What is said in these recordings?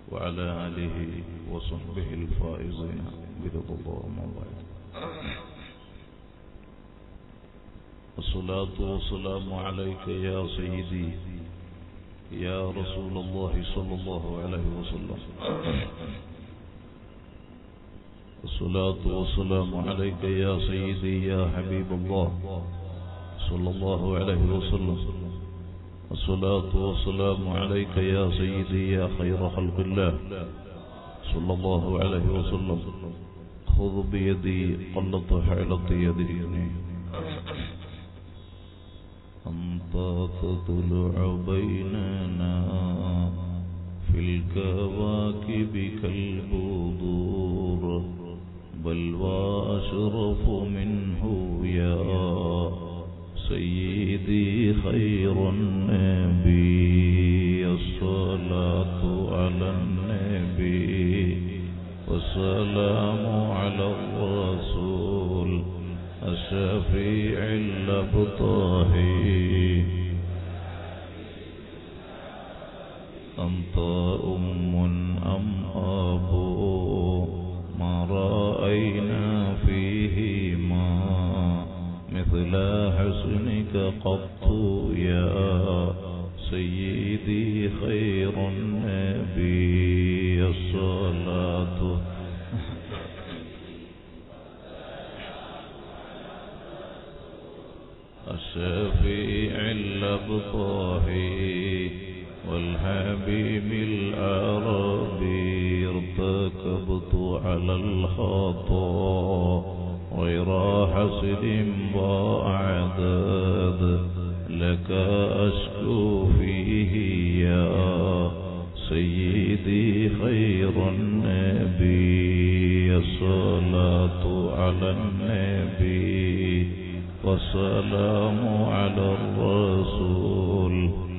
وعلى آله وصحبه الفائزين برضا الله ما بعد الصلاة والسلام عليك يا سيدي يا رسول الله صلى الله عليه وسلم الصلاة والسلام عليك يا سيدي يا حبيب الله صلى الله عليه وسلم الصلاة والسلام عليك يا سيدي يا خير خلق الله صلى الله عليه وسلم خذ بيدي قلت حيلة يديني أنت تطلع بيننا في الكواكب كالبذور بل وأشرف منه يا سيدي خير النبي الصلاة على النبي والسلام على الرسول الشفيع الأبطاهي أنت أم أم أبو ما رأينا فيهما مثل حسنك قط يا سيدي خير النبي الصلاة الشفيع الأبطاهي والحبيب العربي ارتكبت على الخطا غير حسد وأعداد لك أشكو فيه يا سيدي خير النبي الصلاة على النبي والسلام على الرسول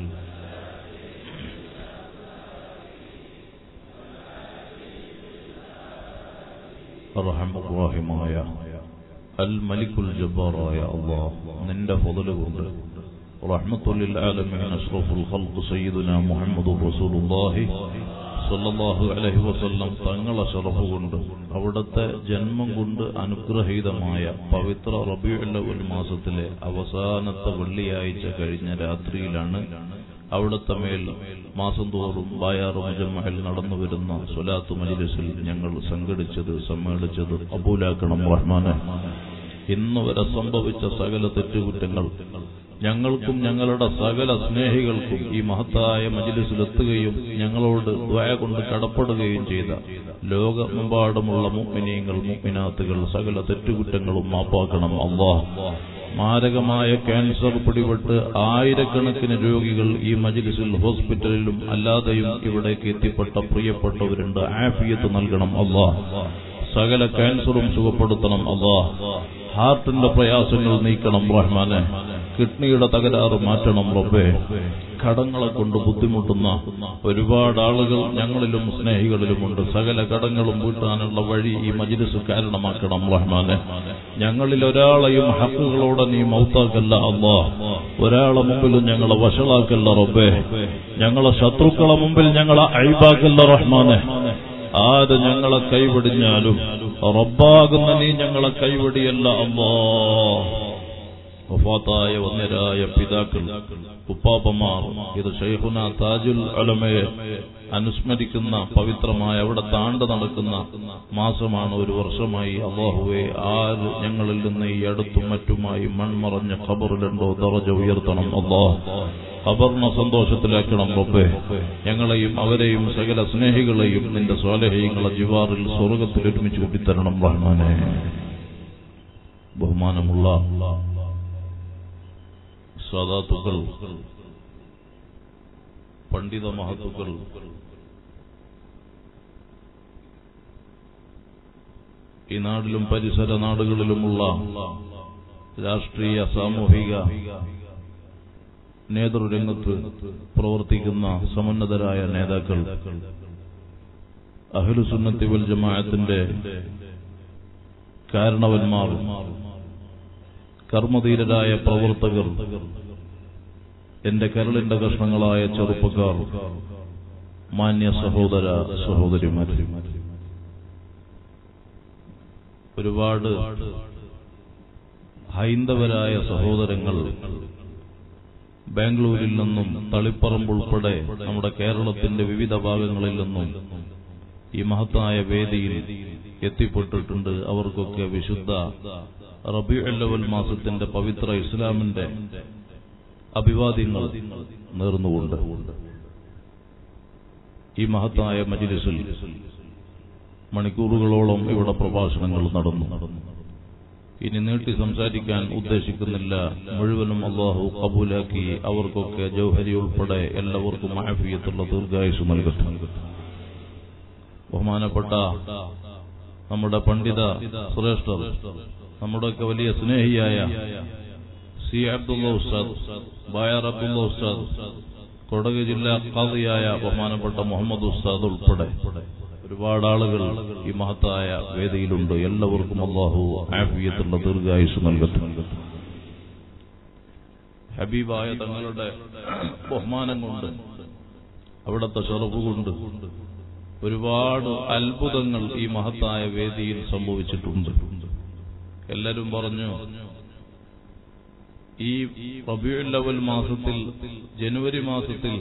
റഹമുറാഹിമായ അൽ മലിക്കുൽ ജബ്ബാറായ അള്ളാഹ് നിന്റെ ഫضല് കൊണ്ട് റഹ്മത്തുല്ലിൽ ആലമീൻ അഷ്റഫുൽ ഖൽഖ് സയ്യിദുന മുഹമ്മദുർ റസൂലുള്ളാഹി സല്ലല്ലാഹു അലൈഹി വസല്ലം തങ്ങളെ ശറഫ് കൊണ്ട് അവിടുത്തെ ജന്മം കൊണ്ട് അനുഗ്രഹീതമായ പവിത്ര റബീഉൽ അവൽ മാസത്തിലെ അവസാനത്തെ വെള്ളിയാഴ്ച കഴിഞ്ഞ രാത്രിയിലാണ് അവിടുത്തെ മേൽ മാസം തോറും ബായാറ് മുജമ്മയിൽ നടന്നു വരുന്ന സ്വലാത്ത് മജിലിസിൽ ഞങ്ങൾ സംഘടിച്ചത് സമ്മേളിച്ചത് അബൂലാക്കണം റഹ്മാനെ ഇന്ന് വരെ സംഭവിച്ച സകല തെറ്റുകുറ്റങ്ങൾ ഞങ്ങൾക്കും ഞങ്ങളുടെ സകല സ്നേഹികൾക്കും ഈ മഹത്തായ മജിലിസിലെത്തുകയും ഞങ്ങളോട് ദ്വയ കൊണ്ട് കടപ്പെടുകയും ചെയ്ത ലോകമെമ്പാടുമുള്ള മുഗ്മിനീങ്ങൾ മുഗ്മിനാത്തുകൾ സകല തെറ്റുകുറ്റങ്ങളും മാപ്പാക്കണം അള്ളാഹ് മാരകമായ ക്യാൻസർ പിടിപെട്ട് ആയിരക്കണക്കിന് രോഗികൾ ഈ മജിലിസിൽ ഹോസ്പിറ്റലിലും അല്ലാതെയും ഇവിടേക്ക് എത്തിപ്പെട്ട പ്രിയപ്പെട്ടവരുണ്ട് ആഫിയത്ത് നൽകണം അള്ളാഹ് സകല ക്യാൻസറും സുഖപ്പെടുത്തണം അള്ളാഹ് ഹാർട്ടിന്റെ പ്രയാസങ്ങൾ നീക്കണം റഹ്മാനെ കിഡ്നിയുടെ തകരാറ് മാറ്റണം റബ്ബേ കടങ്ങളെ കൊണ്ട് ബുദ്ധിമുട്ടുന്ന ഒരുപാട് ആളുകൾ ഞങ്ങളിലും സ്നേഹികളിലുമുണ്ട് സകല കടങ്ങളും വീട്ടാനുള്ള വഴി ഈ മജിലിസ് കാരണമാക്കണം റഹ്മാനെ ഞങ്ങളിൽ ഒരാളെയും ഹക്കുകളോടെ നീ മൗത്താക്കല്ല അള്ളാ ഒരാളെ മുമ്പിലും ഞങ്ങളെ വഷളാക്കല്ല റബ്ബേ ഞങ്ങളെ ശത്രുക്കളെ മുമ്പിൽ ഞങ്ങളെ അഴിബാക്കല്ല റഹ്മാനെ ആര് ഞങ്ങളെ കൈവിടിഞ്ഞാലും റബ്ബാകുന്ന നീ ഞങ്ങളെ കൈവിടിയല്ല അള്ളാ വഫാത്തായ വന്യരായ പിതാക്കൾ ഉപ്പാപ്പമാർ ഇത് ഷെയ്ഖുന താജുൽ അലമയെ അനുസ്മരിക്കുന്ന പവിത്രമായ അവിടെ താണ്ട് നടക്കുന്ന മാസമാണ് ഒരു വർഷമായി അള്ളാഹുവെ ആര് ഞങ്ങളിൽ നിന്ന് ഈ അടുത്തും മറ്റുമായി മൺമറഞ്ഞ ഖബറിലുണ്ടോ ദറജ ഉയർത്തണം അള്ളാഹ് ഖബറിനെ സന്തോഷത്തിലാക്കണം റബ്ബേ ഞങ്ങളെയും അവരെയും സകല സ്നേഹികളെയും നിന്റെ സ്വാലഹ്യങ്ങളെ ജിവാറിൽ സ്വർഗത്തിൽ ഒരുമിച്ച് കൂട്ടിത്തരണം റഹ്മാനെ ബഹുമാനമുള്ള സദാത്തുക്കൾ പണ്ഡിത മഹത്തുക്കൾ ഈ നാട്ടിലും പരിസര നാടുകളിലുമുള്ള രാഷ്ട്രീയ സാമൂഹിക നേതൃരംഗത്ത് പ്രവർത്തിക്കുന്ന സമുന്നതരായ നേതാക്കൾ അഹ്ലുസുന്നത്തി വൽ ജമാഅത്തിന്റെ കാരണവന്മാർ കർമ്മധീരരായ പ്രവർത്തകർ എന്റെ കരളിന്റെ കഷ്ണങ്ങളായ ചെറുപ്പക്കാർ മാന്യ സഹോദര സഹോദരിമാർ ഒരുപാട് ഹൈന്ദവരായ സഹോദരങ്ങൾ ബാംഗ്ലൂരിൽ നിന്നും തളിപ്പറമ്പ് ഉൾപ്പെടെ നമ്മുടെ കേരളത്തിന്റെ വിവിധ ഭാഗങ്ങളിൽ നിന്നും ഈ മഹത്തായ വേദിയിൽ എത്തിപ്പെട്ടിട്ടുണ്ട് അവർക്കൊക്കെ വിശുദ്ധ റബിയുല്ലവൽ മാസത്തിന്റെ പവിത്ര ഇസ്ലാമിന്റെ അഭിവാദ്യങ്ങൾ നേർന്നുകൊണ്ട് ഈ മഹത്തായ മജിലിസിൽ മണിക്കൂറുകളോളം ഇവിടെ പ്രഭാഷണങ്ങൾ നടന്നു ഇനി നീട്ടി സംസാരിക്കാൻ ഉദ്ദേശിക്കുന്നില്ല മുഴുവനും അള്ളാഹു കബൂലാക്കി അവർക്കൊക്കെ ജൗഹരി ഉൾപ്പെടെ എല്ലാവർക്കും ആഫിയത്തുള്ള ദീർഘായുസ് നൽകട്ടെ ബഹുമാനപ്പെട്ട നമ്മുടെ പണ്ഡിത ശ്രേഷ്ഠർ നമ്മുടെയൊക്കെ വലിയ സ്നേഹിയായ സി അബ്ദുള്ള ഉസ്താദ് ബായർ അബ്ദുള്ള ഉസ്താദ് കൊടക് ജില്ലാ ഖാദിയായ ബഹുമാനപ്പെട്ട മുഹമ്മദ് ഉസ്താദ് ഉൾപ്പെടെ ഒരുപാട് ആളുകൾ ഈ മഹത്തായ വേദിയിലുണ്ട് എല്ലാവർക്കും അള്ളാഹു ആഫിയത്തുള്ള ദീർഘായുസ് നൽകട്ടെ ഹബീബായ തങ്ങളുടെ ബഹുമാനം കൊണ്ട് അവിടുത്തെ ചെറുപ്പ് കൊണ്ട് ഒരുപാട് അത്ഭുതങ്ങൾ ഈ മഹത്തായ വേദിയിൽ സംഭവിച്ചിട്ടുണ്ട് എല്ലാരും പറഞ്ഞു ഈ റബിയുൽ അവൽ മാസത്തിൽ ജനുവരി മാസത്തിൽ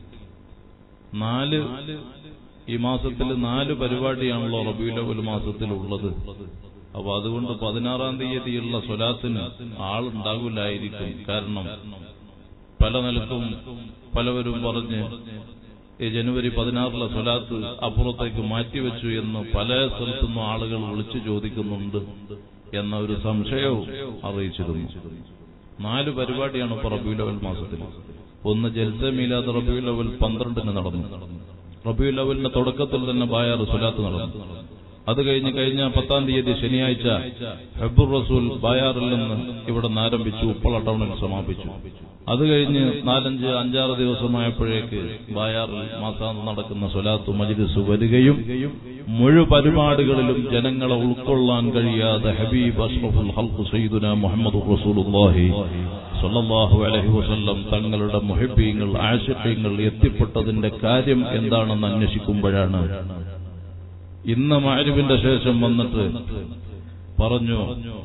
നാല് ഈ മാസത്തിൽ നാല് പരിപാടിയാണല്ലോ റബിയുൽ അവൽ മാസത്തിൽ ഉള്ളത് അപ്പൊ അതുകൊണ്ട് പതിനാറാം തീയതിയുള്ള സ്വലാത്തിന് ആളുണ്ടാകില്ലായിരിക്കും കാരണം പല നിലത്തും പലവരും പറഞ്ഞ് ഈ ജനുവരി പതിനാറിലെ സ്വലാത്ത് അപ്പുറത്തേക്ക് മാറ്റിവെച്ചു എന്ന് പല സ്ഥലത്തുനിന്നും ആളുകൾ വിളിച്ചു ചോദിക്കുന്നുണ്ട് എന്ന ഒരു സംശയവും അറിയിച്ചിരുന്നു നാല് പരിപാടിയാണ് ഇപ്പൊ റബിയുൽ അവൽ മാസത്തിൽ ഒന്ന് ജൽസ മീലാദ് റബിയുൽ അവൽ പന്ത്രണ്ടിന് നടന്നു റബിയുൽ അവലിന്റെ തുടക്കത്തിൽ തന്നെ ബായാർ സ്വലാത്ത് നടന്നു അത് കഴിഞ്ഞ് കഴിഞ്ഞ പത്താം തീയതി ശനിയാഴ്ച ഹെബുർ റസൂൽ ബായാറിൽ നിന്ന് ഇവിടെ നിന്ന് ആരംഭിച്ചു ഉപ്പള ടൗണിൽ സമാപിച്ചു അത് കഴിഞ്ഞ് നാലഞ്ച് അഞ്ചാറ് ദിവസമായപ്പോഴേക്ക് ബായാറിൽ മാസാന്ത് നടക്കുന്ന സ്വലാത്തു മജിലിസ് വരികയും മുഴു പരിപാടികളിലും ജനങ്ങളെ ഉൾക്കൊള്ളാൻ കഴിയാതെ ഹബീബ് അഷ്റഫുൽ ഹൽഖു സയ്യിദുന മുഹമ്മദ് റസൂലുള്ളാഹി സല്ലല്ലാഹു അലൈഹി വസല്ലം തങ്ങളുടെ മുഹിബീങ്ങൾ ആശിഖീങ്ങൾ എത്തിപ്പെട്ടതിന്റെ കാര്യം എന്താണെന്ന് അന്വേഷിക്കുമ്പോഴാണ് ഇന്ന് മാരിവിന്റെ ശേഷം വന്നിട്ട് പറഞ്ഞു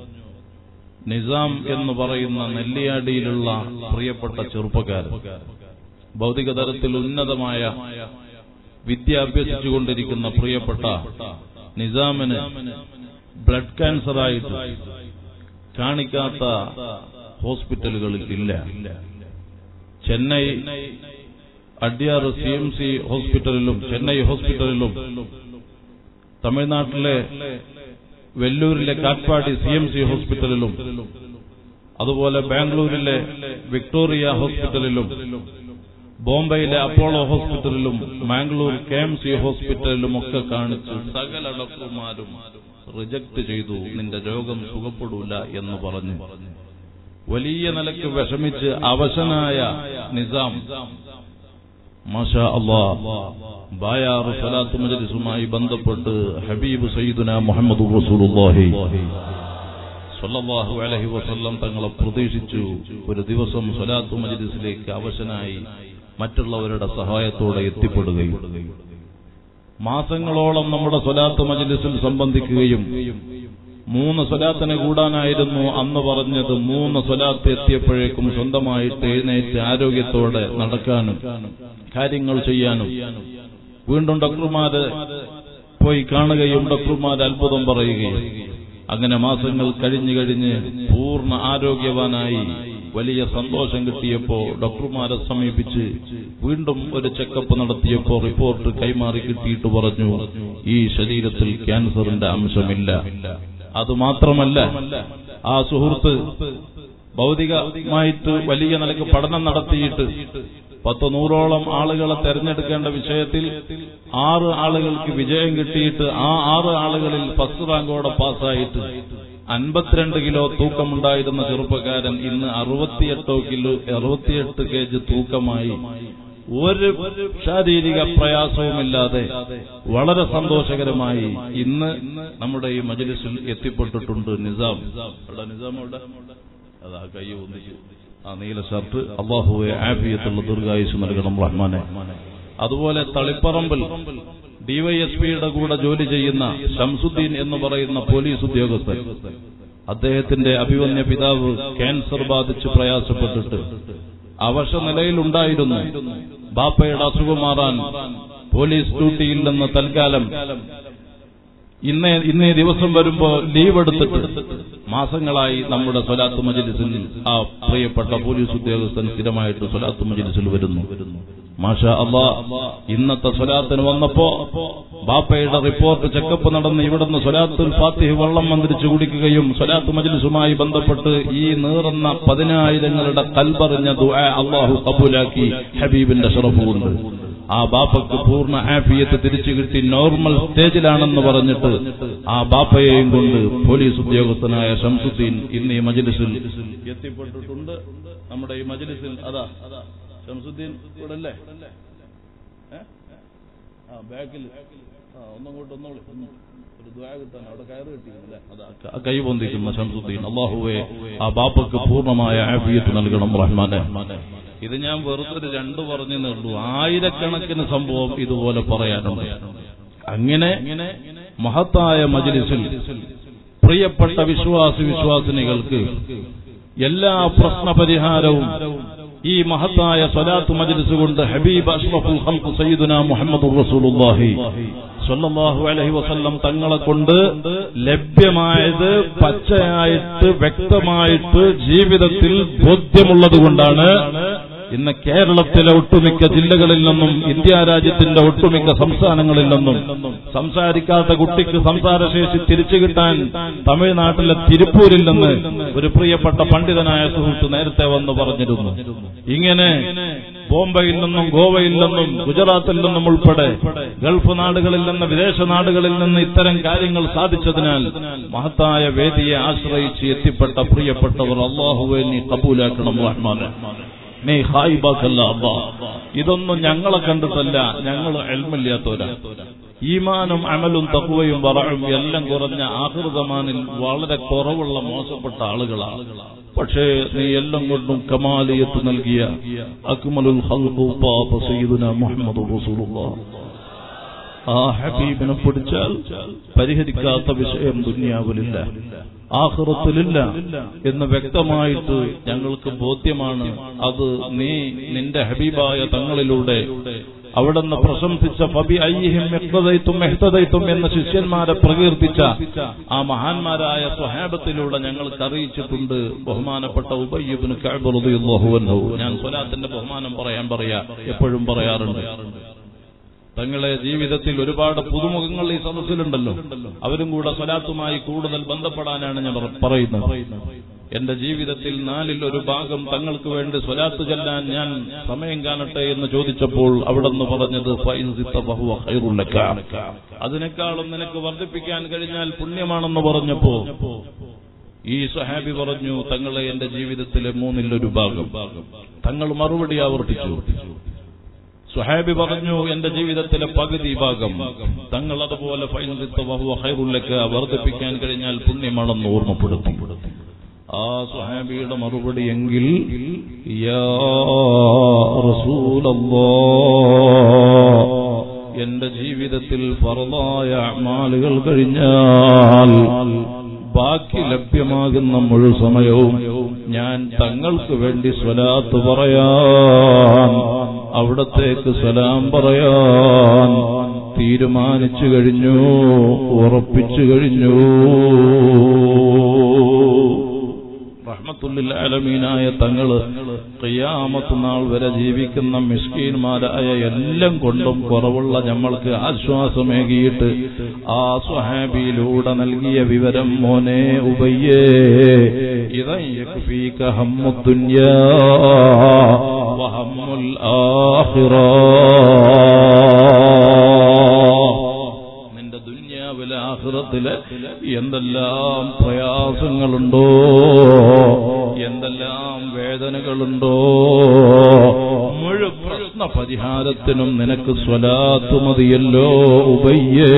നിസാം എന്ന് പറയുന്ന നെല്ലിയാടിയിലുള്ള പ്രിയപ്പെട്ട ചെറുപ്പക്കാരൻ ഭൗതിക തലത്തിൽ ഉന്നതമായ വിദ്യ അഭ്യസിച്ചുകൊണ്ടിരിക്കുന്ന പ്രിയപ്പെട്ട നിസാമിന് ബ്ലഡ് ക്യാൻസറായിട്ട് കാണിക്കാത്ത ഹോസ്പിറ്റലുകളിൽ ഇല്ല Chennai Adyar C M C ഹോസ്പിറ്റലിലും ചെന്നൈ ഹോസ്പിറ്റലിലും തമിഴ്നാട്ടിലെ വെല്ലൂരിലെ കാറ്റ്പാടി സി എം സി ഹോസ്പിറ്റലിലും അതുപോലെ ബാംഗ്ലൂരിലെ വിക്ടോറിയ ഹോസ്പിറ്റലിലും ബോംബെയിലെ അപ്പോളോ ഹോസ്പിറ്റലിലും മാംഗ്ലൂർ കെ എം സി ഹോസ്പിറ്റലിലും ഒക്കെ കാണിച്ച് സകല ഡോക്ടർമാരും റിജക്ട് ചെയ്തു നിന്റെ രോഗം സുഖപ്പെടൂല എന്ന് പറഞ്ഞു വലിയ നിലയ്ക്ക് വിഷമിച്ച് അവശനായ നിസാം മാഷാ അള്ളാ ബായാർ സലാത്ത് മജലിസുമായി ബന്ധപ്പെട്ട് ഹബീബ് സയ്യിദുന മുഹമ്മദ് റസൂലുള്ളാഹി സ്വല്ലല്ലാഹു അലൈഹി വസല്ലം തങ്ങളെ പ്രതീക്ഷിച്ചു ഒരു ദിവസം സ്വലാത്ത് മജലിസിലേക്ക് അവശനായി മറ്റുള്ളവരുടെ സഹായത്തോടെ എത്തിപ്പെടുകയും മാസങ്ങളോളം നമ്മുടെ സ്വലാത്ത് മജലിസിൽ സംബന്ധിക്കുകയും മൂന്ന് സ്വലാത്തിനെ കൂടാനായിരുന്നു അന്ന് പറഞ്ഞത് മൂന്ന് സ്വലാത്ത് എത്തിയപ്പോഴേക്കും സ്വന്തമായിട്ട് എഴുന്നേറ്റ് ആരോഗ്യത്തോടെ നടക്കാനും കാര്യങ്ങൾ ചെയ്യാനും വീണ്ടും ഡോക്ടർമാര് പോയി കാണുകയും ഡോക്ടർമാർ അത്ഭുതം പറയുകയും അങ്ങനെ മാസങ്ങൾ കഴിഞ്ഞു കഴിഞ്ഞ് പൂർണ്ണ ആരോഗ്യവാനായി വലിയ സന്തോഷം കിട്ടിയപ്പോ ഡോക്ടർമാരെ സമീപിച്ച് വീണ്ടും ഒരു ചെക്കപ്പ് നടത്തിയപ്പോ റിപ്പോർട്ട് കൈമാറി കിട്ടിയിട്ട് പറഞ്ഞു ഈ ശരീരത്തിൽ ക്യാൻസറിന്റെ അംശമില്ല അതുമാത്രമല്ല ആ സുഹൃത്ത് ഭൗതികമായിട്ട് വലിയ നിലക്ക് പഠനം നടത്തിയിട്ട് പത്ത് നൂറോളം ആളുകളെ തെരഞ്ഞെടുക്കേണ്ട വിഷയത്തിൽ ആറ് ആളുകൾക്ക് വിജയം കിട്ടിയിട്ട് ആ ആറ് ആളുകളിൽ ഫസ്റ്റ് റാങ്കോടെ പാസ്സായിട്ട് അൻപത്തിരണ്ട് കിലോ തൂക്കമുണ്ടായിരുന്ന ചെറുപ്പക്കാരൻ ഇന്ന് അറുപത്തിയെട്ടോ കിലോ അറുപത്തിയെട്ട് കെ ജി തൂക്കമായി ഒരു ശാരീരിക പ്രയാസവുമില്ലാതെ വളരെ സന്തോഷകരമായി ഇന്ന് നമ്മുടെ ഈ മജലിസിൽ എത്തിപ്പെട്ടിട്ടുണ്ട് നിസാം അവിടെ നിസാം അവിടെ അതാ കൈ ഒന്നിച്ചു ആ നീല ഷർട്ട് അള്ളാഹുവെ ആഫിയത്തുള്ള ദീർഘായുസ് നൽകണം റഹ്മാനെ അതുപോലെ തളിപ്പറമ്പിൽ ഡിവൈഎസ്പിയുടെ കൂടെ ജോലി ചെയ്യുന്ന ഷംസുദ്ദീൻ എന്ന് പറയുന്ന പോലീസ് ഉദ്യോഗസ്ഥൻ അദ്ദേഹത്തിന്റെ അഭിമന്യ പിതാവ് ക്യാൻസർ ബാധിച്ച് പ്രയാസപ്പെട്ടിട്ട് അവശ നിലയിലുണ്ടായിരുന്നു ബാപ്പയുടെ അസുഖം മാറാൻ പോലീസ് ഡ്യൂട്ടിയിൽ നിന്ന് തൽക്കാലം ഇന്നേ ഇന്നേ ദിവസം വരുമ്പോ ലീവ് എടുത്തിട്ട് മാസങ്ങളായി നമ്മുടെ സ്വലാത്ത് മജിലിസിൽ ആ പ്രിയപ്പെട്ട പോലീസ് ഉദ്യോഗസ്ഥൻ സ്ഥിരമായിട്ട് സ്വലാത്ത് മജിലിസിൽ വരുന്നു മാഷ അള്ളാ ഇന്നത്തെ സ്വലാത്തിന് വന്നപ്പോ ബാപ്പയുടെ റിപ്പോർട്ട് ചെക്കപ്പ് നടന്ന് ഇവിടുന്ന് സ്വലാത്തുൽ ഫാത്തിഹ് വെള്ളം മന്ത്രിച്ചു കുടിക്കുകയും സ്വലാത്ത് മജിലിസുമായി ബന്ധപ്പെട്ട് ഈ നീറുന്ന പതിനായിരങ്ങളുടെ കൽപറിഞ്ഞ ദുആ അള്ളാഹു കബൂലാക്കി ഹബീബിന്റെ ഷറഫ് കൊണ്ട് ആ ബാപ്പക്ക് പൂർണ്ണ ആഫിയത്ത് തിരിച്ചു കിട്ടി നോർമൽ സ്റ്റേജിലാണെന്ന് പറഞ്ഞിട്ട് ആ ബാപ്പയെയും കൊണ്ട് പോലീസ് ഉദ്യോഗസ്ഥനായ ഷംസുദ്ദീൻ ഇന്ന് ഈ മജിലിസിൽ എത്തിപ്പെട്ടിട്ടുണ്ട് നമ്മുടെ ഈ മജിലിസിൽ അതാ ഷംസുദ്ദീൻ ഇവിടെ അല്ലേ ഏ? ആ ബാക്കിൽ ആ ഒന്നങ്ങോട്ട് ഒന്നോളി ഒന്ന് ഒരു ദ്വാ കിട്ടാൻ അവിടെ കയറ് കിട്ടിയില്ലേ അതാ കൈ പൊന്തിക്കുന്ന ഷംസുദ്ദീൻ അള്ളാഹുവെ ആ ബാപ്പക്ക് പൂർണ്ണമായ ആഫിയത്ത് നൽകണം റഹ്മാനെ ഇത് ഞാൻ വെറുതെ ഒരു രണ്ട് പറഞ്ഞു നേടുള്ളൂ ആയിരക്കണക്കിന് സംഭവം ഇതുപോലെ പറയാനുണ്ട് അങ്ങനെ മഹത്തായ മജ്ലിസിൽ പ്രിയപ്പെട്ട വിശ്വാസി വിശ്വാസിനികൾക്ക് എല്ലാ പ്രശ്ന പരിഹാരവും ഈ മഹത്തായ സ്വലാത്ത് മജ്ലിസ് കൊണ്ട് ഹബീബ് അഷ്റഫുൽ ഖൽഖ് സയ്യിദുന മുഹമ്മദ് റസൂലുള്ളാഹി സ്വല്ലല്ലാഹു അലൈഹി വസല്ലം തങ്ങളെ കൊണ്ട് ലഭ്യമായത് പച്ചയായിട്ട് വ്യക്തമായിട്ട് ജീവിതത്തിൽ ബോധ്യമുള്ളത് കൊണ്ടാണ് ഇന്ന് കേരളത്തിലെ ഒട്ടുമിക്ക ജില്ലകളിൽ നിന്നും ഇന്ത്യ രാജ്യത്തിന്റെ ഒട്ടുമിക്ക സംസ്ഥാനങ്ങളിൽ നിന്നും സംസാരിക്കാത്ത കുട്ടിക്ക് സംസാരശേഷി തിരിച്ചു കിട്ടാൻ തമിഴ്നാട്ടിലെ തിരുപ്പൂരിൽ നിന്ന് ഒരു പ്രിയപ്പെട്ട പണ്ഡിതനായ സുഹൃത്ത് നേരത്തെ വന്ന് പറഞ്ഞിരുന്നു ഇങ്ങനെ ബോംബെയിൽ നിന്നും ഗോവയിൽ നിന്നും ഗുജറാത്തിൽ നിന്നും ഉൾപ്പെടെ ഗൾഫ് നാടുകളിൽ നിന്ന് വിദേശ നാടുകളിൽ നിന്ന് ഇത്തരം കാര്യങ്ങൾ സാധിച്ചതിനാൽ മഹത്തായ വേദിയെ ആശ്രയിച്ച് എത്തിപ്പെട്ട പ്രിയപ്പെട്ടവർ അള്ളാഹുവെ നീ കബൂലാക്കണം റഹ്മാനെ നീ ഹായിബാക്കല്ല അള്ളാ ഇതൊന്നും ഞങ്ങളെ കണ്ടിട്ടല്ല ഞങ്ങൾ എൽമില്ലാത്തവരാ ഈമാനും അമലും തക്കുവയും വറയും എല്ലാം കുറഞ്ഞ ആഹൃതമാനിൽ വളരെ കുറവുള്ള മോശപ്പെട്ട ആളുകളാണ് പക്ഷേ നീ എല്ലാം കൊണ്ടും കമാലിയത്ത് നൽകിയ അക്മലുൽ ഖൽഖു പാപ സയ്യിദുന മുഹമ്മദ് റസൂലുള്ളാഹ് ആ ഹബീബിനെ പിടിച്ചാൽ പരിഹരിക്കാത്ത വിഷയം ദുന്യാവിലില്ല ആഹ്റത്തിലില്ല എന്ന് വ്യക്തമായിട്ട് ഞങ്ങൾക്ക് ബോധ്യമാണ് അത് നീ നിന്റെ ഹബീബായ തങ്ങളിലൂടെ അവിടുന്ന് പ്രശംസിച്ച ഫബി അയ്യഹിം എഹ്തദൈത്തും എഹ്തദൈത്തും എന്ന ശിഷ്യന്മാരെ പ്രകീർത്തിച്ച ആ മഹാന്മാരായ സ്വഹാബത്തിലൂടെ ഞങ്ങൾക്ക് അറിയിച്ചിട്ടുണ്ട് ബഹുമാനപ്പെട്ട ഉബയ്യബിന് കഅബ് ഞാൻ സ്വലാത്തിന്റെ ബഹുമാനം പറയാൻ പറയാ എപ്പോഴും പറയാറുണ്ട് തങ്ങളെ ജീവിതത്തിൽ ഒരുപാട് പുതുമുഖങ്ങൾ ഈ സദസ്സിലുണ്ടല്ലോ അവരും കൂടെ സ്വലാത്തുമായി കൂടുതൽ ബന്ധപ്പെടാനാണ് ഞാൻ പറ- പറയുന്നത് എന്റെ ജീവിതത്തിൽ നാലിൽ ഒരു ഭാഗം തങ്ങൾക്ക് വേണ്ടി സ്വലാത്ത് ചെല്ലാൻ ഞാൻ സമയം കാണട്ടെ എന്ന് ചോദിച്ചപ്പോൾ അവിടെ നിന്ന് പറഞ്ഞത് "ഫൈൻ സിത്ത ഫഹുവ ഖൈറുൻ ലക." അതിനേക്കാളും നിനക്ക് വർദ്ധിപ്പിക്കാൻ കഴിഞ്ഞാൽ പുണ്യമാണെന്ന് പറഞ്ഞപ്പോ ഈ സഹാബി പറഞ്ഞു തങ്ങളെ എന്റെ ജീവിതത്തിലെ മൂന്നിൽ ഒരു ഭാഗം തങ്ങൾ മറുപടി ആവർത്തിച്ചു സുഹാബി പറഞ്ഞു എന്റെ ജീവിതത്തിലെ പകുതി ഭാഗം തങ്ങൾ അതുപോലെ ഫൈനലിത്ത് വഹുവ ഖൈറുല്ലക്ക് വർദ്ധിപ്പിക്കാൻ കഴിഞ്ഞാൽ പുണ്യമാണെന്ന് ഓർമ്മപ്പെടുത്തി ആ സുഹാബിയുടെ മറുപടി എങ്കിൽ യാ റസൂലല്ലാ എന്റെ ജീവിതത്തിൽ ഫറലായ അമാലുകൾ കഴിഞ്ഞാൽ ബാക്കി ലഭ്യമാകുന്ന മുഴു സമയവും ഞാൻ തങ്ങൾക്ക് വേണ്ടി സ്വലാത്ത് പറയാൻ അവിടത്തേക്ക് സലാം പറയാൻ തീരുമാനിച്ചു കഴിഞ്ഞു ഉറപ്പിച്ചു കഴിഞ്ഞു റഹ്മത്തുല്ലിൽ ആലമീനായ തങ്ങള് ഖിയാമത്ത് നാൾ വരെ ജീവിക്കുന്ന മിസ്കീന്മാരായ എല്ലാം കൊണ്ടും കുറവുള്ള നമ്മൾക്ക് ആശ്വാസമേകിയിട്ട് ആ സ്വഹാബിയിലൂടെ നൽകിയ വിവരം മോനെ ഉബയ്യേ ഇതൻ യക്ഫീക ഹമ്മുദ്ദുന്യാ വഹമ്മുൽ ആഖിറ നിന്റെ ദുന്യാവിലെ ആഹൃതത്തില് എന്തെല്ലാം പ്രയാസങ്ങളുണ്ടോ എന്തെല്ലാം വേദനകളുണ്ടോ മുഴു പ്രശ്ന പരിഹാരത്തിനും നിനക്ക് സ്വലാത്ത് മതിയല്ലോ ഉബയ്യേ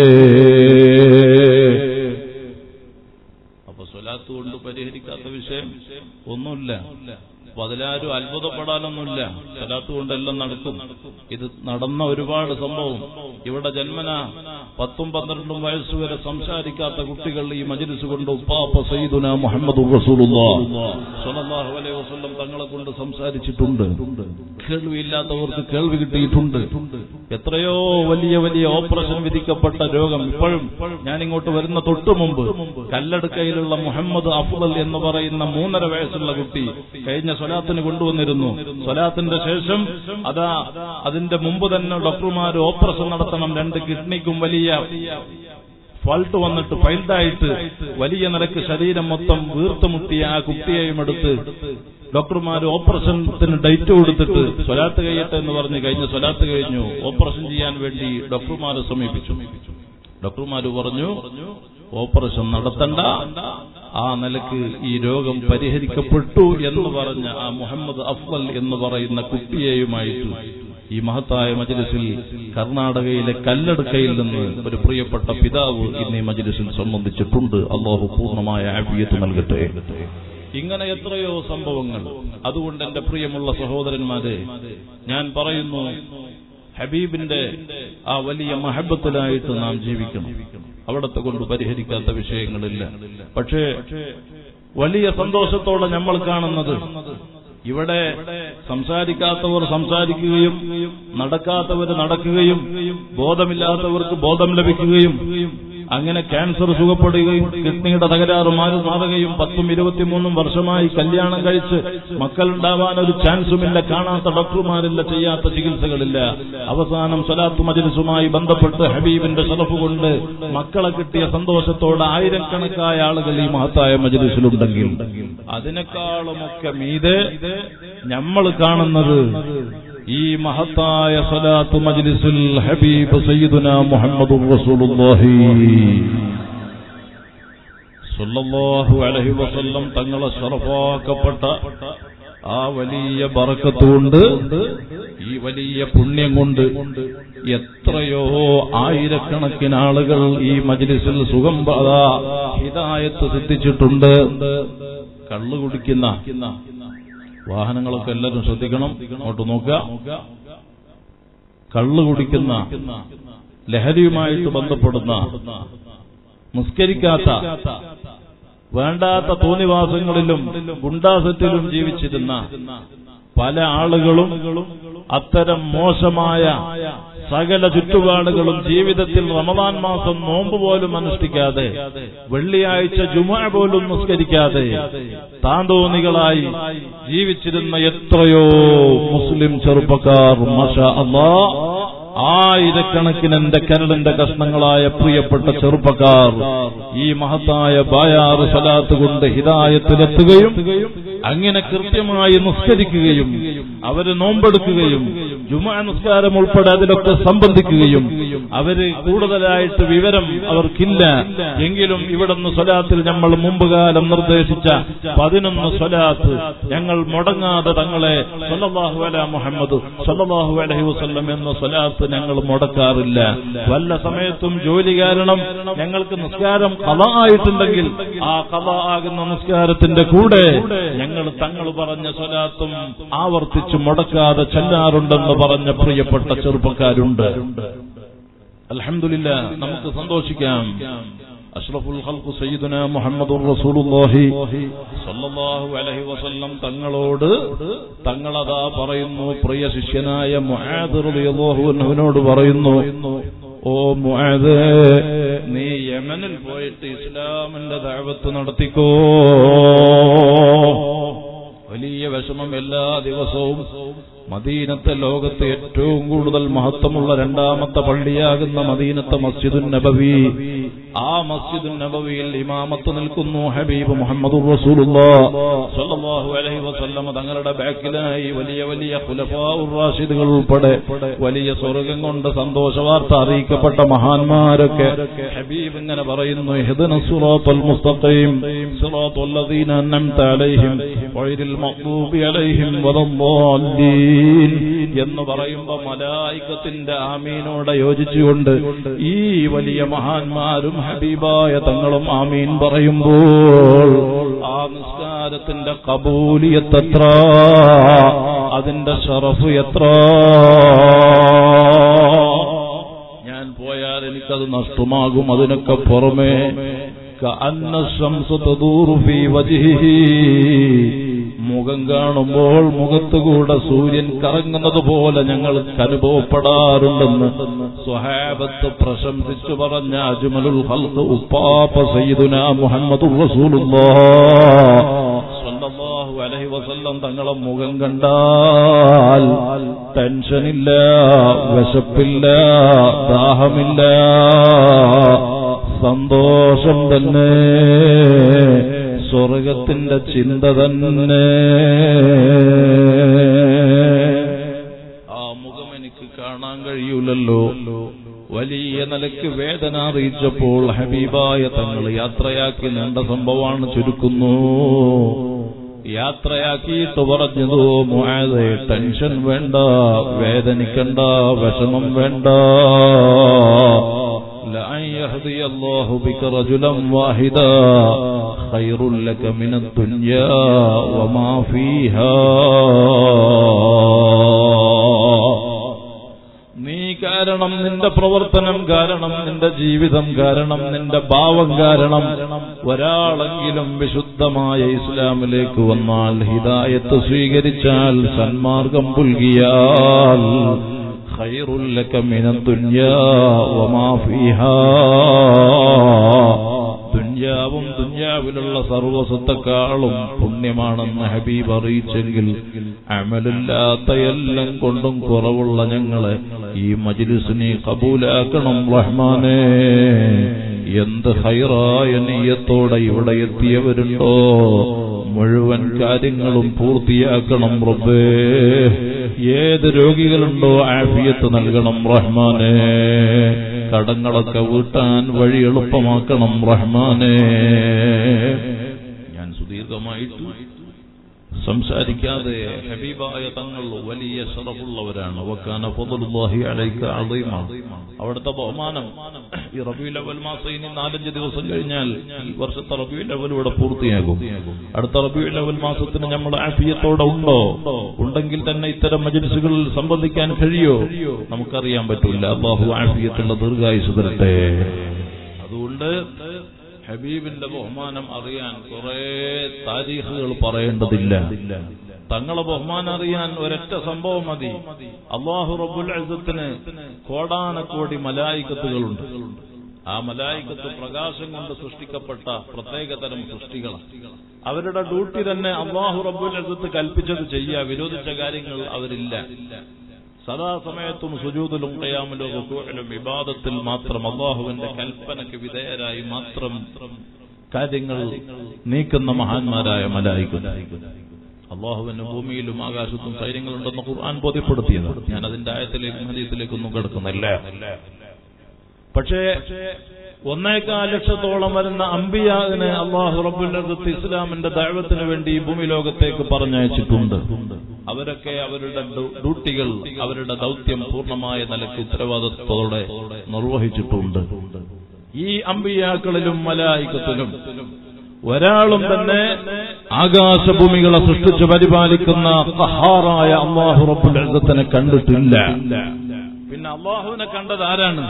അപ്പൊ സ്വലാത്ത് കൊണ്ട് പരിഹരിക്കാത്ത വിഷയം ഒന്നുമില്ല അപ്പൊ അതിലാരും അത്ഭുതപ്പെടാനൊന്നുമില്ല സലാത്ത് കൊണ്ടെല്ലാം നടക്കും ഇത് നടന്ന ഒരുപാട് സംഭവം ഇവിടെ ജന്മന പത്തും പന്ത്രണ്ടും വയസ്സ് വരെ സംസാരിക്കാത്ത കുട്ടികൾ ഈ മജ്ലിസ് കൊണ്ട് ഉപ്പാപ്പ സയ്യിദുന മുഹമ്മദ് സ്വല്ലല്ലാഹു അലൈഹി വസല്ലം തങ്ങളെ കൊണ്ട് സംസാരിച്ചിട്ടുണ്ട് കേൾവിയില്ലാത്തവർക്ക് കേൾവി കിട്ടിയിട്ടുണ്ട് എത്രയോ വലിയ വലിയ ഓപ്പറേഷൻ വിധിക്കപ്പെട്ട രോഗം ഇപ്പോഴും ഞാൻ ഇങ്ങോട്ട് വരുന്ന തൊട്ടു മുമ്പ് കല്ലടുക്കയിലുള്ള മുഹമ്മദ് അഫ്ലൽ എന്ന് പറയുന്ന മൂന്നര വയസ്സുള്ള കുട്ടി കഴിഞ്ഞ സ്വലാത്തിന് കൊണ്ടുവന്നിരുന്നു സ്വലാത്തിന്റെ ശേഷം അതാ അതിന്റെ മുമ്പ് തന്നെ ഡോക്ടർമാർ ഓപ്പറേഷൻ നടത്തണം രണ്ട് കിഡ്നിക്കും വലിയ ഫാൾട്ട് വന്നിട്ട് ഫൈൽഡായിട്ട് വലിയ നിലക്ക് ശരീരം മൊത്തം വീർത്തുമുട്ടിയ ആ കുട്ടിയെയും എടുത്ത് ഡോക്ടർമാർ ഓപ്പറേഷനത്തിന് ഡേറ്റ് കൊടുത്തിട്ട് സ്വലാത്ത് കഴിയട്ടെ എന്ന് പറഞ്ഞ് കഴിഞ്ഞ സ്വലാത്ത് കഴിഞ്ഞു ഓപ്പറേഷൻ ചെയ്യാൻ വേണ്ടി ഡോക്ടർമാരെ സമീപിച്ചു ഡോക്ടർമാർ പറഞ്ഞു ഓപ്പറേഷൻ നടത്തണ്ട ആ നിലക്ക് ഈ രോഗം പരിഹരിക്കപ്പെട്ടു എന്ന് പറഞ്ഞ ആ മുഹമ്മദ് അഫ്വൽ എന്ന് പറയുന്ന കുട്ടിയെയുമായിട്ട് ഈ മഹത്തായ മജ്ലിസിൽ കർണാടകയിലെ കല്ലടുക്കയിൽ നിന്ന് ഒരു പ്രിയപ്പെട്ട പിതാവ് ഇന്ന് ഈ മജ്ലിസിൽ സംബന്ധിച്ചിട്ടുണ്ട് അള്ളാഹു പൂർണ്ണമായ ആഫിയത്ത് നൽകട്ടെ ഇങ്ങനെ എത്രയോ സംഭവങ്ങൾ അതുകൊണ്ട് എന്റെ പ്രിയമുള്ള സഹോദരന്മാരെ ഞാൻ പറയുന്നു ഹബീബിന്റെ ആ വലിയ മഹബത്തിലായിട്ട് നാം ജീവിക്കണം അവിടത്തെ കൊണ്ട് പരിഹരിക്കാത്ത വിഷയങ്ങളില്ല പക്ഷേ വലിയ സന്തോഷത്തോടെ നമ്മൾ കാണുന്നത് ഇവിടെ സംസാരിക്കാത്തവർ സംസാരിക്കുകയും നടക്കാത്തവർ നടക്കുകയും ബോധമില്ലാത്തവർക്ക് ബോധം ലഭിക്കുകയും അങ്ങനെ ക്യാൻസർ സുഖപ്പെടുകയും കിഡ്നിയുടെ തകരാറ് മാറി മാറുകയും പത്തും ഇരുപത്തിമൂന്നും വർഷമായി കല്യാണം കഴിച്ച് മക്കളുണ്ടാവാൻ ഒരു ചാൻസുമില്ല കാണാത്ത ഡോക്ടർമാരില്ല ചെയ്യാത്ത ചികിത്സകളില്ല അവസാനം സലാത്ത് മജിലിസുമായി ബന്ധപ്പെട്ട് ഹബീബിന്റെ ഷറഫ് കൊണ്ട് മക്കളെ കിട്ടിയ സന്തോഷത്തോടെ ആയിരക്കണക്കായ ആളുകൾ ഈ മഹത്തായ മജിലിസിലുണ്ടെങ്കിൽ അതിനേക്കാളുമൊക്കെ മീതെ നമ്മൾ കാണുന്നത് ഈ മഹത്തായ സലാത്ത് മജ്ലിസുൽ ഹബീബ് സയ്യിദുന മുഹമ്മദ് റസൂലുള്ളാഹി സല്ലല്ലാഹു അലൈഹി വസല്ലം തങ്ങളെ ശറഫാക്കപ്പെട്ട ആ വലിയ ബറക്കത്തുകൊണ്ട് ഈ വലിയ പുണ്യം കൊണ്ട് എത്രയോ ആയിരക്കണക്കിന് ആളുകൾ ഈ മജ്ലിസിൽ സുഖം അതാ ഹിദായത്ത് സിദ്ധിച്ചിട്ടുണ്ട് കള്ളു കുടിക്കുന്ന വാഹനങ്ങളൊക്കെ എല്ലാവരും ശ്രദ്ധിക്കണം അങ്ങോട്ട് നോക്കുക കള്ളു കുടിക്കുന്ന ലഹരിയുമായിട്ട് ബന്ധപ്പെടുന്ന നിസ്കരിക്കാത്ത വേണ്ടാത്ത തോന്നിവാസങ്ങളിലും ഗുണ്ടാസത്തിലും ജീവിച്ചിരുന്ന പല ആളുകളും അത്തരം മോശമായ സകല ചുറ്റുപാടുകളും ജീവിതത്തിൽ റമദാൻ മാസം നോമ്പ് പോലും അനുഷ്ഠിക്കാതെ വെള്ളിയാഴ്ച ജുമ പോലും നിസ്കരിക്കാതെ താന്തോന്നികളായി ജീവിച്ചിരുന്ന എത്രയോ മുസ്ലിം ചെറുപ്പക്കാർ മഷ അള്ളാ ആയിരക്കണക്കിന് എന്റെ കരളിന്റെ കഷ്ണങ്ങളായ പ്രിയപ്പെട്ട ചെറുപ്പക്കാർ ഈ മഹത്തായ ബായാറ് സലാത്ത് കൊണ്ട് ഹിതായത്തിലെത്തുകയും അങ്ങനെ കൃത്യമായി നിസ്കരിക്കുകയും അവര് നോമ്പെടുക്കുകയും ജുമാ നിസ്കാരം ഉൾപ്പെടെ അതിലൊക്കെ സംബന്ധിക്കുകയും അവര് കൂടുതലായിട്ട് വിവരം അവർക്കില്ല എങ്കിലും ഇവിടുന്ന് സ്വലാത്തിൽ നമ്മൾ മുമ്പ് കാലം നിർദ്ദേശിച്ച പതിനൊന്ന് സ്വലാത്ത് ഞങ്ങൾ മുടങ്ങാതെ തങ്ങളെ സല്ലല്ലാഹു അല മുഹമ്മദ് സല്ലല്ലാഹു അലൈഹി വസല്ലം എന്ന സ്വലാത്ത് ഞങ്ങൾ മുടക്കാറില്ല വല്ല സമയത്തും ജോലി കാരണം ഞങ്ങൾക്ക് നിസ്കാരം കഥ ആയിട്ടുണ്ടെങ്കിൽ ആ കഥ ആകുന്ന നിസ്കാരത്തിന്റെ കൂടെ ഞങ്ങൾ തങ്ങൾ പറഞ്ഞ സ്വലാത്തും ആവർത്തിച്ച് മുടക്കാതെ ചെല്ലാറുണ്ടെന്ന് പറഞ്ഞ പ്രിയപ്പെട്ട ചെറുപ്പക്കാരുണ്ട് അൽഹംദുലില്ല നമുക്ക് സന്തോഷിക്കാം അഷ്റഫുൽ ഖൽഖ് സയ്യിദുന മുഹമ്മദുർ റസൂലുള്ളാഹി സല്ലല്ലാഹു അലൈഹി വസല്ലം തങ്ങളോട് തങ്ങളതാ പറയുന്നു പ്രിയ ശിഷ്യനായ മുആദ് റളിയല്ലാഹു അൻഹുവിനോട് പറയുന്നു ഓ മുആദ് നീ യമനിൽ പോയിട്ട് ഇസ്ലാമിന്റെ ദഅവത്ത് നടത്തിക്കോ വലിയ വിഷമം എല്ലാ ദിവസവും മദീനത്തെ ലോകത്ത് ഏറ്റവും കൂടുതൽ മഹത്വമുള്ള രണ്ടാമത്തെ പള്ളിയാകുന്ന മദീനത്തെ മസ്ജിദുൻ നബവി ആ മസ്ജിദുൻ നബവിയിൽ ഇമാമത്ത് നിൽക്കുന്നു ഹബീബ് മുഹമ്മദ് സല്ലല്ലാഹു അലൈഹി വസല്ലമ തങ്ങളുടെ ബാക്കിലായി വലിയ വലിയ റാഷിദുകൾ ഉൾപ്പെടെ വലിയ സ്വർഗം കൊണ്ട് സന്തോഷ വാർത്ത അറിയിക്കപ്പെട്ട മഹാന്മാരൊക്കെ ഹബീബ് ഇങ്ങനെ പറയുന്നു ഇഹ്ദിന സിറാത്തൽ മുസ്തഖീം സിറാത്തൽ ലദീന അൻഅംത അലൈഹിം ഗൈറിൽ മഗ്ദൂബി അലൈഹിം വലദ്ദാല്ലീൻ എന്ന് പറയുമ്പോൾ മലായിക്കത്തിന്റെ ആമീനോടെ യോജിച്ചുകൊണ്ട് ഈ വലിയ മഹാന്മാരും ഹബീബായ തങ്ങളും ആമീൻ പറയുമ്പോൾ ആ നിസ്കാര നിസ്കാരത്തിന്റെ കബൂലിയത്ത് എത്ര അതിന്റെ ഷറഫ് എത്ര ഞാൻ പോയാൽ എനിക്കത് നഷ്ടമാകും അതിനൊക്കെ പുറമേ കഅന്ന ശംസു തദൂറു ഫീ വജ്ഹിഹി മുഖം കാണുമ്പോൾ മുഖത്തുകൂടെ സൂര്യൻ കറങ്ങുന്നത് പോലെ ഞങ്ങൾക്ക് അനുഭവപ്പെടാറുണ്ടെന്ന് സ്വഹാബത്ത് പ്രശംസിച്ചു പറഞ്ഞ അജ്മലുൽ ഖൽഖ് ഉപ്പാപ്പ സയ്യിദുന മുഹമ്മദുർ റസൂലുള്ളാഹ് സ്വല്ലല്ലാഹു അലൈഹി വസല്ലം തങ്ങളെ മുഖം കണ്ടാൽ ടെൻഷനില്ല വിശപ്പില്ല ദാഹമില്ല സന്തോഷം തന്നെ സ്വർഗത്തിന്റെ ചിന്ത തന്നെ ആ മുഖം എനിക്ക് കാണാൻ കഴിയൂലല്ലോ വലിയ നിലയ്ക്ക് വേദന അറിയിച്ചപ്പോൾ ഹബീബായ തങ്ങൾ യാത്രയാക്കി നീണ്ട സംഭവമാണ് ചുരുക്കുന്നു യാത്രയാക്കിയിട്ട് പറഞ്ഞതോ മുആദേ ടെൻഷൻ വേണ്ട വേദനിക്കണ്ട വിഷമം വേണ്ട لأن يهدي الله بك رجلا واحدا خير لك من الدنيا وما فيها നീ കാരണം നിന്റെ പ്രവർത്തനം കാരണം നിന്റെ ജീവിതം കാരണം നിന്റെ ഭാവം കാരണം ഒരാളെങ്കിലും വിശുദ്ധമായ ഇസ്ലാമിലേക്ക് വന്നാൽ ഹിദായത്ത് സ്വീകരിച്ചാൽ സന്മാർഗം പുൽകിയാൽ خير لك من الدنيا وما فيها ദുന്യാവും ദുന്യാവിലുള്ള സർവസ്വത്തെക്കാളും പുണ്യമാണെന്ന് ഹബീബ് അറിയിച്ചെങ്കിൽ അമലില്ലാത്ത എല്ലാം കൊണ്ടും കുറവുള്ള ഞങ്ങളെ ഈ മജ്ലിസിനെ കബൂലാക്കണം റഹ്മാനെ എന്ത് ഹൈറായ നീയത്തോടെ ഇവിടെ എത്തിയവരുണ്ടോ മുഴുവൻ കാര്യങ്ങളും പൂർത്തിയാക്കണം റബ്ബേ ഏത് രോഗികളുണ്ടോ ആഫിയത്ത് നൽകണം റഹ്മാനെ കടങ്ങളൊക്കെ വീട്ടാൻ വഴി എളുപ്പമാക്കണം റഹ്മാനെ ഞാൻ സുദീർഘമായിട്ട് സംസാരിക്കാതെ ഹബീബായ തങ്ങൾ വലിയ ശറഫുള്ളവരാണ് വക്കാന ഫضലുല്ലാഹി അലൈക അളീമ അവിടുത്തെ ബഹുമാനം ഈ റബീഉൽ അവൽ മാസം ഇനി നാലഞ്ച് ദിവസം കഴിഞ്ഞാൽ ഈ വർഷത്തെ റബീഉൽ അവൽ ഇവിടെ പൂർത്തിയാകും അടുത്ത റബീഉൽ അവൽ മാസത്തിന് നമ്മൾ ആഫിയത്തോടെ ഉണ്ടോ ഉണ്ടെങ്കിൽ തന്നെ ഇത്തരം മജ്ലിസുകളിൽ സംബന്ധിക്കാൻ കഴിയോ നമുക്കറിയാൻ പറ്റില്ല അള്ളാഹു ആഫിയത്തുള്ള ദീർഘായുസ് തരട്ടെ അതുകൊണ്ട് ഹബീബിന്റെ ബഹുമാനം അറിയാൻ കുറെ താരീഖുകൾ പറയേണ്ടതില്ല തങ്ങളെ ബഹുമാനം അറിയാൻ ഒരൊറ്റ സംഭവം മതി അള്ളാഹു റബുൽ അസത്തിന് കോടാനക്കോടി മലായിക്കത്തുകളുണ്ട് ആ മലായിക്കത്ത് പ്രകാശം കൊണ്ട് സൃഷ്ടിക്കപ്പെട്ട പ്രത്യേകതരം സൃഷ്ടികളാണ് അവരുടെ ഡ്യൂട്ടി തന്നെ അള്ളാഹു റബ്ബുൽ അസത്ത് കൽപ്പിച്ചത് ചെയ്യുക വിരോധിച്ച കാര്യങ്ങൾ അവരില്ല സദാസമയത്തും സുജൂതിലും കയാമിലും റുക്കൂഇലും വിവാദത്തിൽ മാത്രം അള്ളാഹുവിന്റെ കൽപ്പനയ്ക്ക് വിധേയരായി മാത്രം കാര്യങ്ങൾ നീക്കുന്ന മഹാന്മാരായ മലായിക്കും അള്ളാഹുവിന് ഭൂമിയിലും ആകാശത്തും സൈന്യങ്ങളുണ്ടെന്ന് ഖുർആൻ ബോധ്യപ്പെടുത്തിയത് ഞാൻ അതിന്റെ ആയത്തിലേക്കും ഹദീസിലേക്കൊന്നും കിടക്കുന്നില്ല പക്ഷേ ഒന്നേകാൽ ലക്ഷത്തോളം വരുന്ന അമ്പിയാവിനെ അള്ളാഹു റബ്ബുല്ലത്ത് ഇസ്ലാമിന്റെ ദൈവത്തിന് വേണ്ടി ഈ ഭൂമി ലോകത്തേക്ക് പറഞ്ഞയച്ചിട്ടുണ്ട് അവരൊക്കെ അവരുടെ ഡ്യൂ- ഡ്യൂട്ടികൾ അവരുടെ ദൗത്യം പൂർണ്ണമായ നിലയ്ക്ക് ഉത്തരവാദിത്വത്തോടെ നിർവഹിച്ചിട്ടുണ്ട് ഈ അമ്പിയാക്കളിലും മലായിക്കത്തിലും ഒരാളും തന്നെ ആകാശഭൂമികളെ സൃഷ്ടിച്ച് പരിപാലിക്കുന്ന കഹാറായ അള്ളാഹു റബ്ബുൽ ഇസ്സത്തിനെ കണ്ടിട്ടില്ല പിന്നെ അള്ളാഹുവിനെ കണ്ടത് ആരാണ്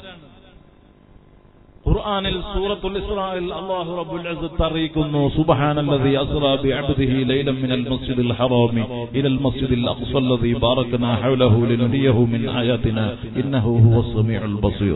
ഖുർആനിൽ സൂറത്തുൽ ഇസ്രായിൽ അല്ലാഹു റബ്ബുൽ ഇസ്സത്ത് അറിയിക്കുന്നു സുബ്ഹാനല്ലദി അസ്റാ ബിഅബ്ദിഹി ലൈലൻ മിനൽ മസ്ജിദിൽ ഹറാമി ഇലൽ മസ്ജിദിൽ അഖ്സ അല്ലദി ബാറക്നാ ഹൗലഹു ലിനുരിയഹു മിൻ ആയാതിനാ ഇന്നഹു ഹുവസ് സമീഉൽ ബസീർ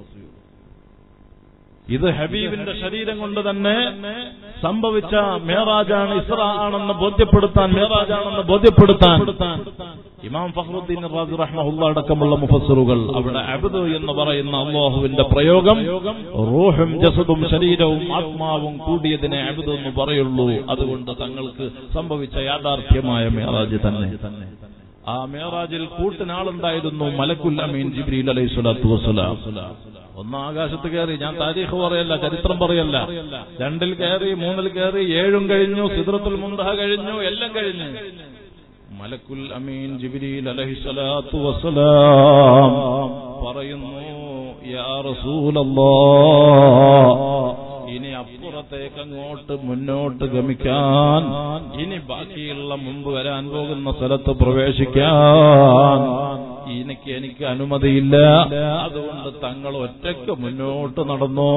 ഇത് ഹബീബിന്റെ ശരീരം കൊണ്ട് തന്നെ സംഭവിച്ച മേറാജാണ് ഇസ്ര ആണെന്ന് ബോധ്യപ്പെടുത്താൻ മേറാജാണെന്ന് ബോധ്യപ്പെടുത്താൻ ഇമാം ഫഖറുദ്ദീൻ റാസി റഹ്മഹുല്ല അടക്കമുള്ള മുഫസ്സിറുകൾ അവിടെ അബ്ദു എന്ന് പറയുന്ന അള്ളാഹുവിന്റെ പ്രയോഗം റൂഹും ജസദും ശരീരവും ആത്മാവും കൂടിയതിനെ അബ്ദു എന്ന് പറയുള്ളൂ അതുകൊണ്ട് തങ്ങൾക്ക് സംഭവിച്ച യാഥാർത്ഥ്യമായ മേറാജ് തന്നെ ആ മേറാജിൽ കൂട്ടിനാളുണ്ടായിരുന്നു മലക്കുൽ അമീൻ ജിബ്രീൽ അലൈഹി സ്വലാത്തു വസ്സലാം ഒന്ന് ആകാശത്ത് കയറി ഞാൻ താരീഖ് പറയല്ല ചരിത്രം പറയല്ല രണ്ടിൽ കയറി മൂന്നിൽ കയറി ഏഴും കഴിഞ്ഞു സിദ്രത്തുൽ മുന്തഹ കഴിഞ്ഞു എല്ലാം കഴിഞ്ഞു മലക്കുൽ അമീൻ ജിബ്രീൽ അലൈഹി സ്വലാത്തു വസ്സലാം പറയുന്നു യാ റസൂലല്ലാഹ് ഇനി അപ്പുറത്തേക്ക് അങ്ങോട്ട് മുന്നോട്ട് ഗമിക്കാൻ ഇനി ബാക്കിയുള്ള മുമ്പ് വരാൻ പോകുന്ന സ്ഥലത്ത് പ്രവേശിക്കാൻ എനിക്ക് എനിക്ക് അനുമതിയില്ല അതുകൊണ്ട് തങ്ങൾ ഒറ്റയ്ക്ക് മുന്നോട്ട് നടന്നോ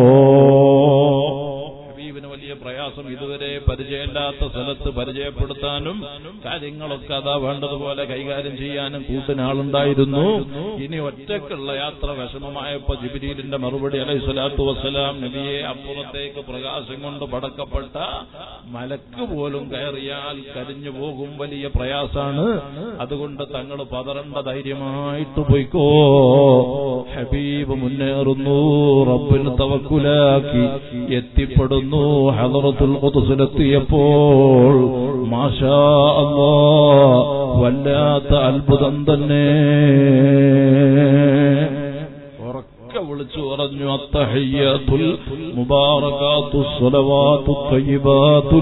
ഹബീബിന് വലിയ പ്രയാസം ഇതുവരെ പരിചയമില്ലാത്ത സ്ഥലത്ത് പരിചയപ്പെടുത്താനും കാര്യങ്ങളൊക്കെ അതാ വേണ്ടതുപോലെ കൈകാര്യം ചെയ്യാനും കൂട്ടിനാളുണ്ടായിരുന്നു ഇനി ഒറ്റക്കുള്ള യാത്ര വിഷമമായപ്പോ ജിബിരിലിന്റെ മറുപടി അലൈഹി സ്വലാത്തു വസ്സലാം നബിയെ അപ്പുറത്തേക്ക് പ്രകാശം കൊണ്ട് പടക്കപ്പെട്ട മലക്ക് പോലും കയറിയാൽ കരിഞ്ഞു പോകും വലിയ പ്രയാസാണ് അതുകൊണ്ട് തങ്ങൾ പതറണ്ട ധൈര്യമായിട്ട് പോയിക്കോ ഹബീബ് മുന്നേറുന്നു റബ്ബിന് തവക്കുലാക്കി എത്തിപ്പെടുന്നു ഹദറത്തുൽ ഖുദ്സിലെത്തിയപ്പോൾ മാഷാ അല്ലാ വല്ലാത്ത അത്ഭുതം തന്നെ ഉറക്കെ വിളിച്ചു പറഞ്ഞു അത്തഹയ്യത്തുൽ മുബാറകാത്തു സ്വലവാത്തു തയ്യിബാത്തു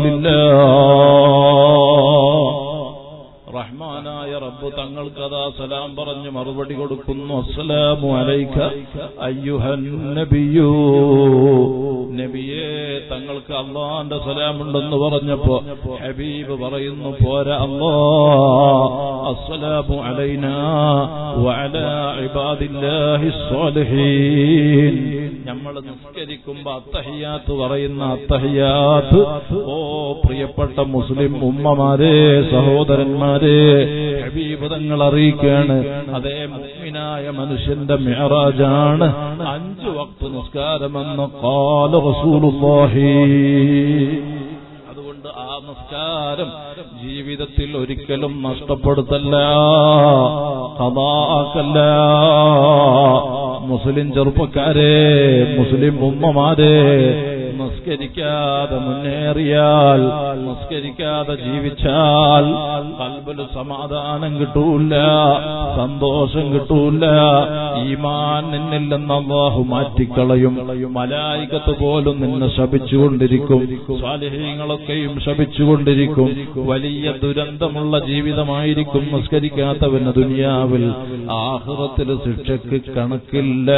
റഹ്മാനായ റബ്ബ് തങ്ങൾക്ക് അതാ സലാം പറഞ്ഞ് മറുപടി കൊടുക്കുന്നു അസ്സലാമു അലൈക അയ്യുഹൻ നബിയൂ നബിയേ തങ്ങൾക്ക് അള്ളാന്റെ സലാമുണ്ടെന്ന് പറഞ്ഞപ്പോ ഹബീബ് പറയുന്നു പോരാ അല്ലാ അസ്സലാമു അലൈനാ വഅലാ ഇബാദില്ലാഹി സ്വാലിഹീൻ നമ്മൾ നിസ്കരിക്കുമ്പോ അത്തഹിയാത്ത് പറയുന്ന അത്തഹിയാത്ത് ഓ പ്രിയപ്പെട്ട മുസ്ലിം ഉമ്മമാരെ സഹോദരന്മാരെ ഹബീബ് തങ്ങൾ അറിയിക്കാണ് അതേ മുഗ്മിനായ മനുഷ്യന്റെ മേറാജാണ് അഞ്ചു വക്ത് നിസ്കാരമെന്ന് കാല റസൂലുള്ളാഹി അതുകൊണ്ട് ആ നിസ്കാരം ജീവിതത്തിൽ ഒരിക്കലും നഷ്ടപ്പെടുത്തല്ല കഥാക്കല്ല മുസ്ലിം ചെറുപ്പക്കാരെ മുസ്ലിം ഉമ്മമാരെ നിസ്കരിക്കാതെ മുന്നേറിയാൽ നിസ്കരിക്കാതെ ജീവിച്ചാൽ കൽബിൽ സമാധാനം കിട്ടൂല സന്തോഷം കിട്ടൂല ഈമാൻ നിന്നിൽ നിന്ന് അള്ളാഹു മാറ്റിക്കളയും മലായികത്ത് പോലും നിന്നെ ശപിച്ചുകൊണ്ടിരിക്കും സ്വാലിഹ്യങ്ങളൊക്കെയും ശപിച്ചുകൊണ്ടിരിക്കും വലിയ ദുരന്തമുള്ള ജീവിതമായിരിക്കും നിസ്കരിക്കാത്തവന് ദുനിയാവിൽ ആഹ്റത്തിൽ ശിക്ഷയ്ക്ക് കണക്കില്ല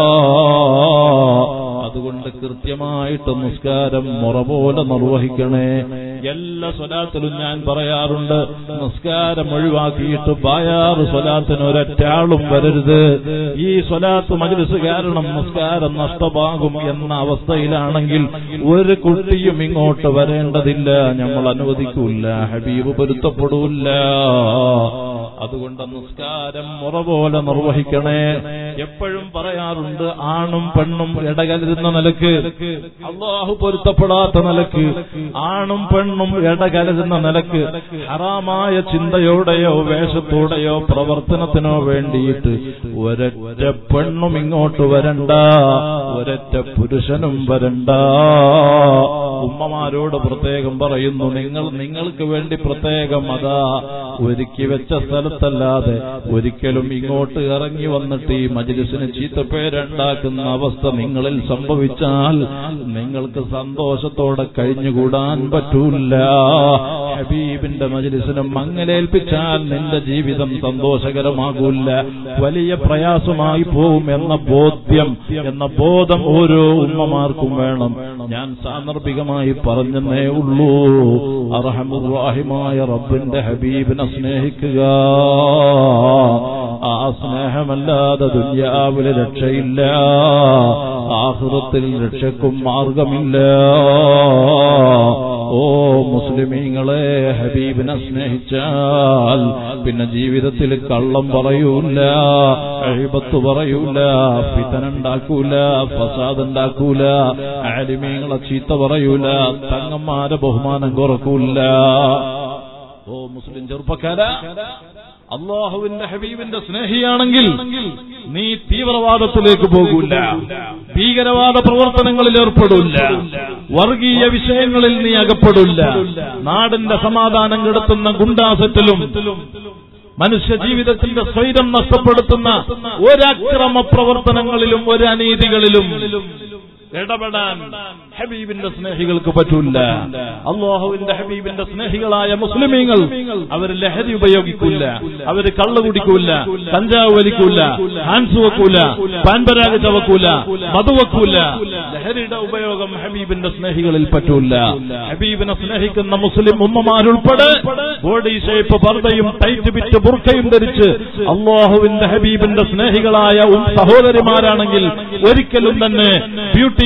അതുകൊണ്ട് കൃത്യമായിട്ട് നിസ്കാരം മുറ പോലെ നിർവഹിക്കണേ എല്ലാ സ്വലാത്തിലും ഞാൻ പറയാറുണ്ട് നിസ്കാരം ഒഴിവാക്കിയിട്ട് ബായാറ് സ്വലാത്തിന് ഒരൊറ്റാളും വരരുത് ഈ സ്വലാത്ത് മജ്ലിസ് കാരണം നിസ്കാരം നഷ്ടമാകും എന്ന അവസ്ഥയിലാണെങ്കിൽ ഒരു കുട്ടിയും ഇങ്ങോട്ട് വരേണ്ടതില്ല നമ്മൾ അനുവദിക്കൂല ഹബീബ് പൊരുത്തപ്പെടൂല്ല അതുകൊണ്ട് നിസ്കാരം മുറ പോലെ നിർവഹിക്കണേ എപ്പോഴും പറയാറുണ്ട് ആണും പെണ്ണും ഇടകലരുന്ന നിലക്ക് അള്ളാഹു പൊരുത്തപ്പെടാത്ത നിലക്ക് ആണും പെണ്ണും ഇടകലരുന്ന നിലക്ക് ഹറാമായ ചിന്തയോടെയോ വേഷത്തോടെയോ പ്രവർത്തനത്തിനോ വേണ്ടിയിട്ട് ഒരൊറ്റ പെണ്ണും ഇങ്ങോട്ട് വരണ്ട ഒരൊറ്റ പുരുഷനും വരണ്ട ഉമ്മമാരോട് പ്രത്യേകം പറയുന്നു നിങ്ങൾ നിങ്ങൾക്ക് വേണ്ടി പ്രത്യേകം അതാ ഒരുക്കി വെച്ച സ്ഥലത്തല്ലാതെ ഒരിക്കലും ഇങ്ങോട്ട് ഇറങ്ങി വന്നിട്ട് ഈ മജ്ലിസിന് ചീത്തപ്പേരുണ്ടാക്കുന്ന അവസ്ഥ നിങ്ങളിൽ സംഭവിച്ചാൽ നിങ്ങൾക്ക് സന്തോഷത്തോടെ കഴിഞ്ഞുകൂടാൻ പറ്റൂല ഹബീബിന്റെ മജ്ലിസിന് മങ്ങലേൽപ്പിച്ചാൽ നിന്റെ ജീവിതം സന്തോഷകരമാകൂല വലിയ പ്രയാസമായി പോവും എന്ന ബോധ്യം എന്ന ബോധം ഓരോ ഉമ്മമാർക്കും വേണം ഞാൻ സാന്ദർഭികമായി പറഞ്ഞെന്നേ ഉള്ളൂ അർഹമുറാഹിമായ റബ്ബിന്റെ ഹബീബിനെ സ്നേഹിക്കുക ആ സ്നേഹമല്ലാതെ ദുര്യാവിലെ രക്ഷയില്ല ആഹൃതത്തിൽ രക്ഷക്കും മാർഗമില്ല ഓ മുസ്ലിമീങ്ങളെ ഹബീബിനെ സ്നേഹിച്ചാൽ പിന്നെ ജീവിതത്തിൽ കള്ളം പറയൂല അഴിബത്ത് പറയൂല പിതനുണ്ടാക്കൂല ഫസാദ് ഉണ്ടാക്കൂല ആലിമീങ്ങളെ ചീത്ത പറയൂല തങ്ങന്മാരെ ബഹുമാനം കുറക്കൂല ഓ മുസ്ലിം ചെറുപ്പക്കാര അള്ളാഹുവിന്റെ ഹബീബിന്റെ സ്നേഹിയാണെങ്കിൽ നീ തീവ്രവാദത്തിലേക്ക് പോകൂല ഭീകരവാദ പ്രവർത്തനങ്ങളിൽ ഏർപ്പെടില്ല വർഗീയ വിഷയങ്ങളിൽ നീ അകപ്പെടില്ല നാടിന്റെ സമാധാനം കെടുത്തുന്ന ഗുണ്ടാസറ്റിലും മനുഷ്യ ജീവിതത്തിന്റെ സ്വൈരം നഷ്ടപ്പെടുത്തുന്ന ഒരക്രമ പ്രവർത്തനങ്ങളിലും ഒരു അനീതികളിലും ഇടപെടാൻ ഹബീബിന്റെ സ്നേഹികൾക്ക് പറ്റൂല അള്ളാഹുവിന്റെ ഹബീബിന്റെ സ്നേഹികളായ മുസ്ലിമീങ്ങൾ അവർ ലഹരി ഉപയോഗിക്കൂല അവർ കള്ളു കുടിക്കൂല കഞ്ചാവ് വലിക്കൂല ഹാൻസ് വെക്കൂല പാൻപരാഗ് ചവക്കൂല മധു വെക്കൂല ലഹരിയുടെ ഉപയോഗം ഹബീബിന്റെ സ്നേഹികളിൽ പറ്റൂല ഹബീബിനെ സ്നേഹിക്കുന്ന മുസ്ലിം ഉമ്മമാരുൾപ്പെടെ ബോഡി ഷേപ്പ് പർദ്ദയും ടൈറ്റ് ബിറ്റ് ബുർക്കയും ധരിച്ച് അള്ളാഹുവിന്റെ ഹബീബിന്റെ സ്നേഹികളായ ഉം സഹോദരിമാരാണെങ്കിൽ ഒരിക്കലും തന്നെ ബ്യൂട്ടി